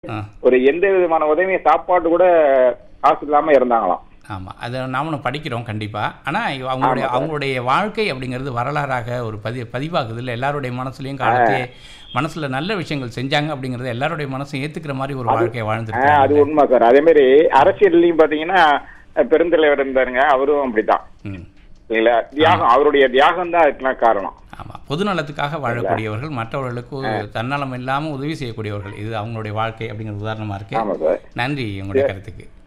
ஆ ஒரு எந்த விதமான உதவியும் சாப்பாட்டு கூட காசு இல்லாம இருந்தாங்களாம் ஆமாம் அதை நாமளும் படிக்கிறோம் கண்டிப்பாக ஆனால் அவங்களுடைய அவங்களுடைய வாழ்க்கை அப்படிங்கிறது வரலாறாக ஒரு பதி பதிவாகுது இல்லை எல்லாருடைய மனசுலையும் காலத்தையே மனசில் நல்ல விஷயங்கள் செஞ்சாங்க அப்படிங்கிறது எல்லாருடைய மனசும் ஏற்றுக்கிற மாதிரி ஒரு வாழ்க்கையை ஆ, அது வாழ்ந்துருக்காங்க உண்மை சார் அதே மாதிரி அரசியல்லையும் பாத்தீங்கன்னா அஹ், பெருந்தலைவர் இருந்தாருங்க அவரும் அப்படித்தான் ம் இல்லைங்களா தியாகம் அவருடைய தியாகம் தான் அதுக்கெல்லாம் காரணம் ஆமாம் பொதுநலத்துக்காக வாழக்கூடியவர்கள் மற்றவர்களுக்கு தன்னலம் இல்லாமல் உதவி செய்யக்கூடியவர்கள் இது அவங்களுடைய வாழ்க்கை அப்படிங்கிற உதாரணமாக இருக்கு ஆமா சார் நன்றி உங்களுடைய கருத்துக்கு